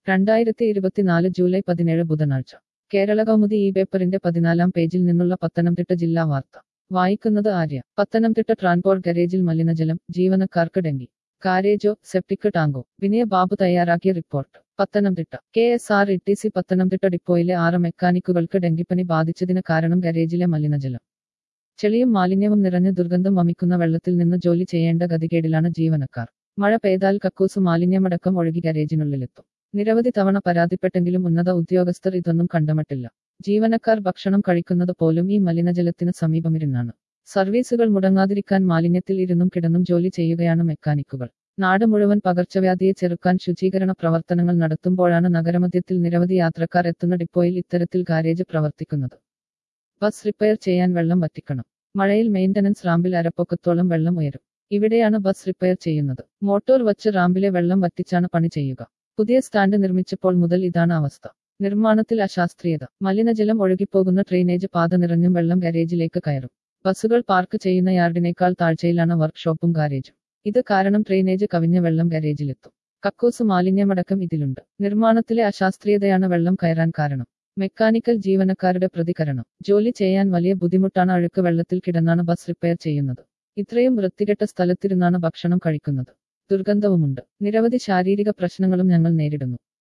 രണ്ടായിരത്തി ഇരുപത്തിനാല് ജൂലൈ പതിനേഴ് ബുധനാഴ്ച കേരള കൗമുദി ഈ പേപ്പറിന്റെ പതിനാലാം പേജിൽ നിന്നുള്ള പത്തനംതിട്ട ജില്ലാ വാർത്ത വായിക്കുന്നത് ആര്യ പത്തനംതിട്ട ട്രാൻപോർട്ട് ഗരേജിൽ മലിനജലം ജീവനക്കാർക്ക് dengue കാരേജോ septic tango Vinaya Babu തയ്യാറാക്കിയ report Pathanamthitta K S R T C സി പത്തനംതിട്ട ഡിപ്പോയിലെ ആറ് മെക്കാനിക്കുകൾക്ക് ഡെങ്കിപ്പനി ബാധിച്ചതിന് കാരണം ഗരേജിലെ മലിനജലം ചെളിയും മാലിന്യവും നിറഞ്ഞ് ദുർഗന്ധം വമിക്കുന്ന വെള്ളത്തിൽ നിന്ന് ജോലി ചെയ്യേണ്ട ഗതികേടിലാണ് ജീവനക്കാർ മഴ പെയ്താൽ കക്കൂസ് മാലിന്യമടക്കം ഒഴുകി ഗരേജിനുള്ളിലെത്തും നിരവധി തവണ പരാതിപ്പെട്ടെങ്കിലും ഉന്നത ഉദ്യോഗസ്ഥർ ഇതൊന്നും കണ്ടമട്ടില്ല ജീവനക്കാർ ഭക്ഷണം കഴിക്കുന്നത് പോലും ഈ മലിനജലത്തിന് സമീപമിരുന്നാണ് സർവീസുകൾ മുടങ്ങാതിരിക്കാൻ മാലിന്യത്തിൽ ഇരുന്നും കിടന്നും ജോലി ചെയ്യുകയാണ് മെക്കാനിക്കുകൾ നാട് മുഴുവൻ പകർച്ചവ്യാധിയെ ചെറുക്കാൻ ശുചീകരണ പ്രവർത്തനങ്ങൾ നടത്തുമ്പോഴാണ് നഗരമധ്യത്തിൽ നിരവധി യാത്രക്കാർ എത്തുന്ന ഡിപ്പോയിൽ ഇത്തരത്തിൽ ഗാരേജ് പ്രവർത്തിക്കുന്നത് ബസ് റിപ്പയർ ചെയ്യാൻ വെള്ളം വറ്റിക്കണം മഴയിൽ മെയിന്റനൻസ് റാമ്പിൽ അരപ്പൊക്കത്തോളം വെള്ളം ഉയരും ഇവിടെയാണ് ബസ് റിപ്പയർ ചെയ്യുന്നത് മോട്ടോർ വച്ച് റാമ്പിലെ വെള്ളം വറ്റിച്ചാണ് പണി ചെയ്യുക പുതിയ സ്റ്റാൻഡ് നിർമ്മിച്ചപ്പോൾ മുതൽ ഇതാണ് അവസ്ഥ നിർമ്മാണത്തിൽ അശാസ്ത്രീയത മലിനജലം ഒഴുകിപ്പോകുന്ന ഡ്രെയിനേജ് പാത നിറഞ്ഞും വെള്ളം ഗാരേജിലേക്ക് കയറും ബസ്സുകൾ പാർക്ക് ചെയ്യുന്ന യാർഡിനേക്കാൾ താഴ്ചയിലാണ് വർക്ക്ഷോപ്പും ഗാരേജും ഇത് കാരണം ഡ്രെയിനേജ് കവിഞ്ഞ വെള്ളം ഗാരേജിലെത്തും കക്കൂസ് മാലിന്യമടക്കം ഇതിലുണ്ട് നിർമ്മാണത്തിലെ അശാസ്ത്രീയതയാണ് വെള്ളം കയറാൻ കാരണം മെക്കാനിക്കൽ ജീവനക്കാരുടെ പ്രതികരണം ജോലി ചെയ്യാൻ വലിയ ബുദ്ധിമുട്ടാണ് അഴുക്ക് വെള്ളത്തിൽ കിടന്നാണ് ബസ് റിപ്പയർ ചെയ്യുന്നത് ഇത്രയും വൃത്തികെട്ട സ്ഥലത്തിരുന്നാണ് ഭക്ഷണം കഴിക്കുന്നത് ദുർഗന്ധവുമുണ്ട് നിരവധി ശാരീരിക പ്രശ്നങ്ങളും ഞങ്ങൾ നേരിടുന്നു